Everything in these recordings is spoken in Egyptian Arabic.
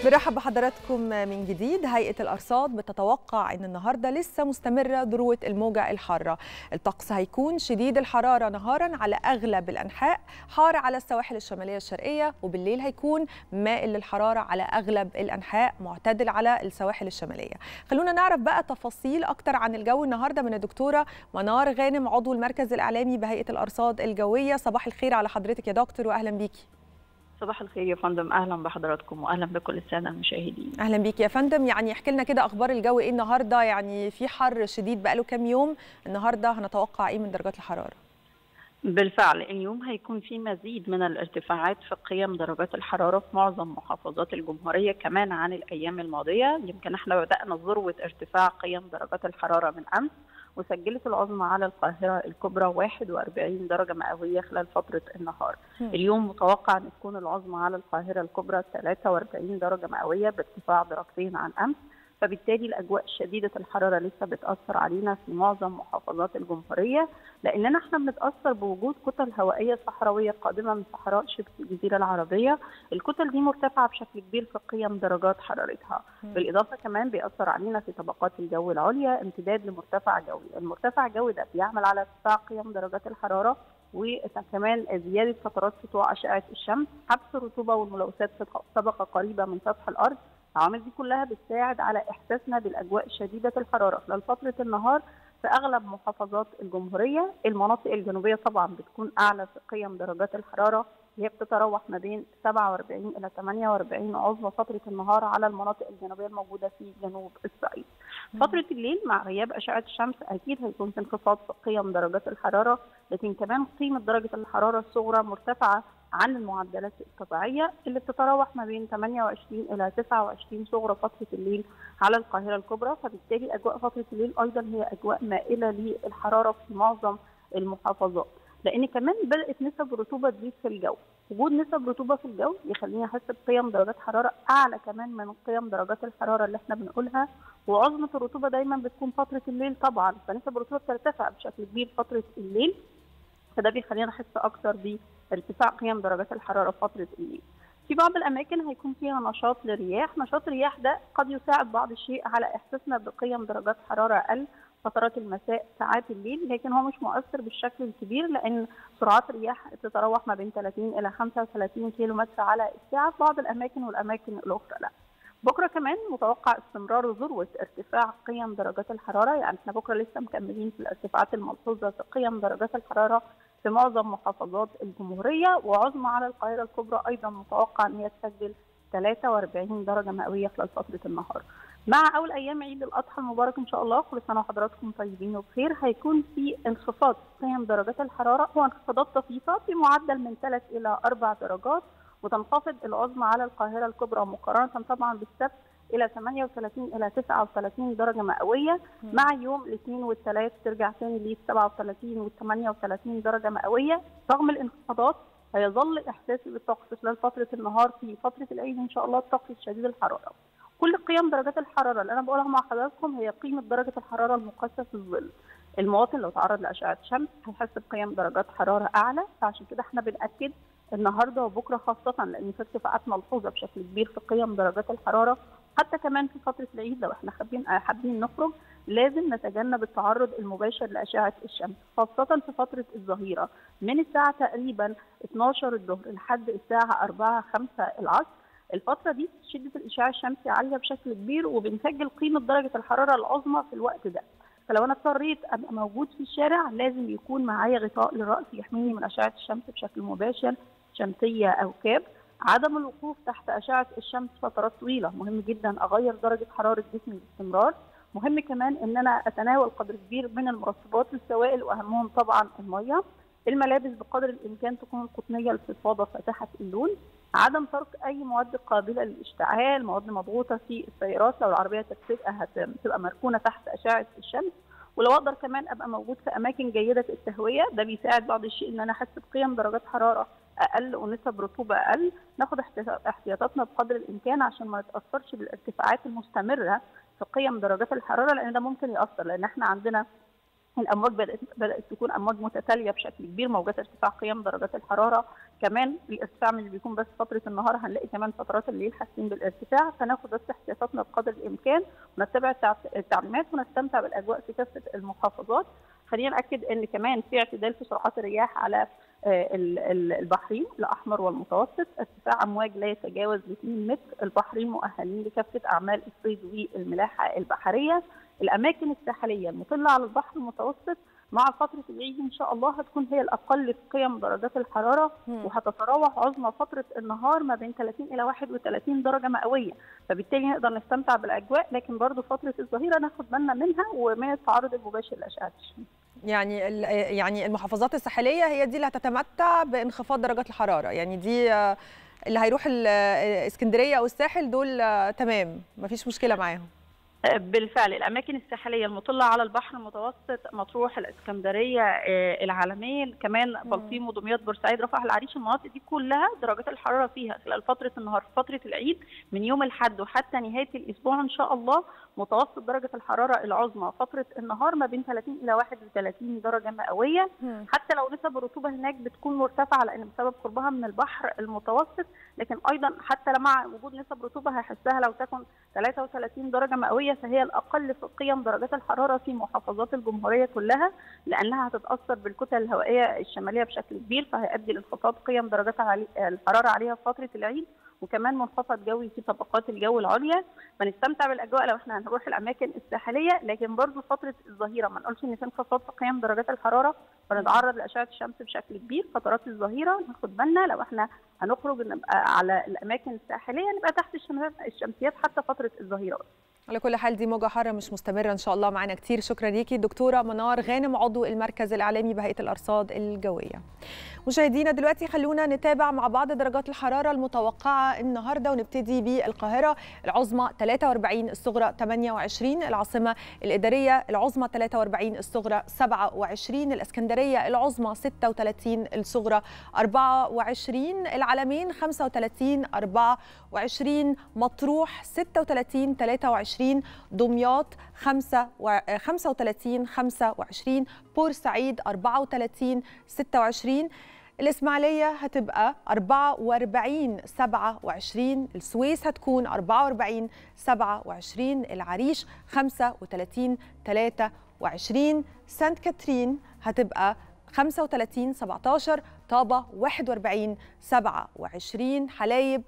برحب بحضراتكم من جديد هيئة الأرصاد بتتوقع أن النهاردة لسه مستمرة ذروة الموجة الحارة الطقس هيكون شديد الحرارة نهارا على أغلب الأنحاء حار على السواحل الشمالية الشرقية وبالليل هيكون مائل للحرارة على أغلب الأنحاء معتدل على السواحل الشمالية خلونا نعرف بقى تفاصيل أكتر عن الجو النهاردة من الدكتورة منار غانم عضو المركز الإعلامي بهيئة الأرصاد الجوية صباح الخير على حضرتك يا دكتور وأهلا بيكي صباح الخير يا فندم اهلا بحضراتكم واهلا بكل الساده المشاهدين اهلا بيك يا فندم يعني احكي لنا كده اخبار الجو ايه النهارده يعني في حر شديد بقاله كام يوم النهارده هنتوقع ايه من درجات الحراره بالفعل اليوم هيكون في مزيد من الارتفاعات في قيم درجات الحراره في معظم محافظات الجمهوريه كمان عن الايام الماضيه يمكن احنا بدانا ذروه ارتفاع قيم درجات الحراره من امس وسجلت العظمى على القاهرة الكبرى 41 درجة مئوية خلال فترة النهار م. اليوم متوقع أن تكون العظمى على القاهرة الكبرى 43 درجة مئوية بارتفاع درجتين عن أمس فبالتالي الاجواء شديده الحراره لسه بتاثر علينا في معظم محافظات الجمهوريه لاننا احنا بنتاثر بوجود كتل هوائيه صحراويه قادمه من صحراء شبه الجزيره العربيه، الكتل دي مرتفعه بشكل كبير في قيم درجات حرارتها، بالاضافه كمان بيأثر علينا في طبقات الجو العليا امتداد لمرتفع جوي، المرتفع الجوي ده بيعمل على ارتفاع قيم درجات الحراره وكمان زياده فترات سطوع اشعه الشمس، حبس الرطوبه والملوثات في طبقه قريبه من سطح الارض، العوامل دي كلها بتساعد على احساسنا بالاجواء شديده الحراره خلال فتره النهار في اغلب محافظات الجمهوريه، المناطق الجنوبيه طبعا بتكون اعلى في قيم درجات الحراره اللي هي بتتراوح ما بين 47 الى 48 عظمى فتره النهار على المناطق الجنوبيه الموجوده في جنوب الصعيد. فتره الليل مع غياب اشعه الشمس اكيد هيكون في انخفاض في قيم درجات الحراره، لكن كمان قيمه درجه الحراره الصغرى مرتفعه عن المعدلات الطبيعيه اللي بتتراوح ما بين 28 الى 29 صغرى فتره الليل على القاهره الكبرى، فبالتالي اجواء فتره الليل ايضا هي اجواء مائله للحراره في معظم المحافظات. لان كمان بدات نسب الرطوبه تزيد في الجو وجود نسب رطوبه في الجو يخليني احس بقيم درجات حراره اعلى كمان من قيم درجات الحراره اللي احنا بنقولها وعظمه الرطوبه دايما بتكون فتره الليل طبعا فنسب الرطوبه بترتفع بشكل كبير فتره الليل فده بيخلينا نحس اكثر بارتفاع قيم درجات الحراره فتره الليل في بعض الاماكن هيكون فيها نشاط للرياح نشاط الرياح ده قد يساعد بعض الشيء على احساسنا بقيم درجات حراره اقل فترات المساء ساعات الليل لكن هو مش مؤثر بالشكل الكبير لان سرعات الرياح تتراوح ما بين 30 الى 35 كيلو متر على الساعه في بعض الاماكن والاماكن الاخرى لا. بكره كمان متوقع استمرار ذروه ارتفاع قيم درجات الحراره يعني احنا بكره لسه مكملين في الارتفاعات الملحوظه في قيم درجات الحراره في معظم محافظات الجمهوريه وعظمى على القاهره الكبرى ايضا متوقع ان هي تسجل 43 درجه مئويه خلال فتره النهار. مع اول ايام عيد الاضحى المبارك ان شاء الله كل سنه وحضراتكم طيبين وبخير هيكون في انخفاض قيم درجات الحراره هو انخفاضات طفيفه في معدل من 3 الى 4 درجات وتنخفض العظمى على القاهره الكبرى مقارنه طبعا بالسبت الى 38 الى 39 درجه مئويه مع يوم الاثنين والثلاث ترجع ثاني ل 37 و 38 درجه مئويه رغم الانخفاضات هيظل احساسي بالطقس خلال فتره النهار في فتره العيد ان شاء الله الطقس شديد الحراره. كل قيم درجات الحراره اللي انا بقولها مع حضراتكم هي قيمه درجه الحراره المقاسه في الظل. المواطن لو تعرض لاشعه شمس هيحس بقيم درجات حراره اعلى فعشان كده احنا بناكد النهارده وبكره خاصه لان في ارتفاعات ملحوظه بشكل كبير في قيم درجات الحراره حتى كمان في فتره العيد لو احنا حابين حابين نخرج لازم نتجنب التعرض المباشر لاشعه الشمس خاصه في فتره الظهيره من الساعه تقريبا 12 الظهر لحد الساعه 4 5 العصر الفترة دي شدة الإشعاع الشمسي عالية بشكل كبير وبنسجل قيمة درجة الحرارة العظمى في الوقت ده فلو أنا اضطريت أبقى موجود في الشارع لازم يكون معايا غطاء للرأس يحميني من أشعة الشمس بشكل مباشر شمسية أو كاب عدم الوقوف تحت أشعة الشمس فترات طويلة مهم جدا أغير درجة حرارة جسمي باستمرار مهم كمان ان انا اتناول قدر كبير من المرطبات والسوائل واهمهم طبعا الميه الملابس بقدر الامكان تكون القطنيه الفضفاضه فاتحه اللون عدم ترك اي مواد قابله للاشتعال مواد مضغوطه في السيارات لو العربيه تبقى هتبقى مركونه تحت اشعه الشمس ولو اقدر كمان ابقى موجود في اماكن جيده التهويه ده بيساعد بعض الشيء ان انا احس بقيم درجات حراره اقل ونسب رطوبه اقل ناخد احتياطاتنا بقدر الامكان عشان ما نتاثرش بالارتفاعات المستمره في قيم درجات الحراره لان ده ممكن ياثر لان احنا عندنا الامواج بدات بدات تكون امواج متتاليه بشكل كبير موجات ارتفاع قيم درجات الحراره كمان الارتفاع مش بيكون بس فتره النهار هنلاقي كمان فترات الليل حاسين بالارتفاع فناخد بس احتياطاتنا بقدر الامكان ونتبع التعليمات ونستمتع بالاجواء في كافه المحافظات خلينا ناكد ان كمان في اعتدال في سرعات الرياح على البحرين الاحمر والمتوسط ارتفاع امواج لا يتجاوز 2 متر البحرين مؤهلين لكافه اعمال الصيد والملاحه البحريه الاماكن الساحليه المطله على البحر المتوسط مع فتره العيد ان شاء الله هتكون هي الاقل في قيم درجات الحراره وهتتراوح عظمى فتره النهار ما بين 30 الى 31 درجه مئويه فبالتالي نقدر نستمتع بالاجواء لكن برضه فتره الظهيره ناخد بالنا منها ومن التعرض المباشر لاشعه الشمس يعني يعني المحافظات الساحليه هي دي اللي هتتمتع بانخفاض درجات الحراره يعني دي اللي هيروح الاسكندريه او الساحل دول تمام مفيش مشكله معاهم بالفعل الاماكن الساحليه المطله على البحر المتوسط مطروح الاسكندريه العلمين كمان بلطيم ودمياط بورسعيد رفح العريش المناطق دي كلها درجات الحراره فيها خلال فتره النهار فتره العيد من يوم الاحد وحتى نهايه الاسبوع ان شاء الله متوسط درجه الحراره العظمى فتره النهار ما بين 30 الى 31 درجه مئويه حتى لو نسب الرطوبه هناك بتكون مرتفعه لان بسبب قربها من البحر المتوسط لكن ايضا حتى مع وجود نسب رطوبه هيحسها لو تكن 33 درجه مئويه فهي الاقل في قيم درجات الحراره في محافظات الجمهوريه كلها لانها هتتاثر بالكتل الهوائيه الشماليه بشكل كبير فهيؤدي لانخفاض قيم درجات الحراره عليها في فتره العيد وكمان منخفض جوي في طبقات الجو العليا فنستمتع بالاجواء لو احنا هنروح الاماكن الساحليه لكن برضو فتره الظهيره ما نقولش ان في انخفاض في قيم درجات الحراره فنتعرض لاشعه الشمس بشكل كبير فترات الظهيره ناخد بالنا لو احنا هنخرج نبقى على الاماكن الساحليه نبقى تحت الشمسيات حتى فتره الظهيره على كل حال دي موجة حارة مش مستمرة إن شاء الله معنا كتير شكرا ليكي دكتورة منار غانم عضو المركز الإعلامي بهيئة الأرصاد الجوية مشاهدينا دلوقتي خلونا نتابع مع بعض درجات الحرارة المتوقعة النهاردة ونبتدي بالقاهرة العظمى 43 الصغرى 28 العاصمة الإدارية العظمى 43 الصغرى 27 الإسكندرية العظمى 36 الصغرى 24 العلمين 35 24 مطروح 36 23 دمياط 5 35 25 بورسعيد 34 26 الإسماعيلية هتبقى 44 27 السويس هتكون 44 27 العريش 35 23 سانت كاترين هتبقى 35 17 طابة 41 27 حلايب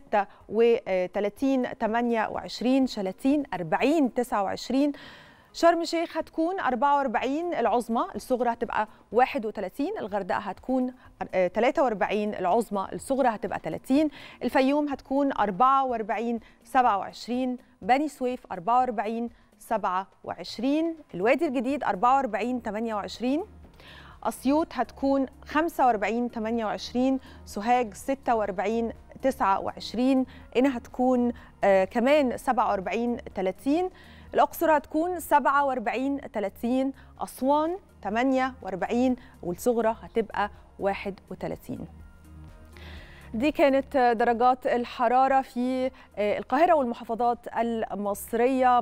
36 28 شلاتين 40 29 شرم الشيخ هتكون 44 العظمى الصغرى هتبقى 31 الغردقه هتكون 43 العظمى الصغرى هتبقى 30 الفيوم هتكون 44 27 بني سويف 44 27 الوادي الجديد 44 28 أسيوط هتكون 45 28 سوهاج 46 29 قنا هتكون آه كمان 47 30 الأقصر هتكون 47 30 أسوان 48 والصغرى هتبقى 31 دي كانت درجات الحرارة في القاهرة والمحافظات المصرية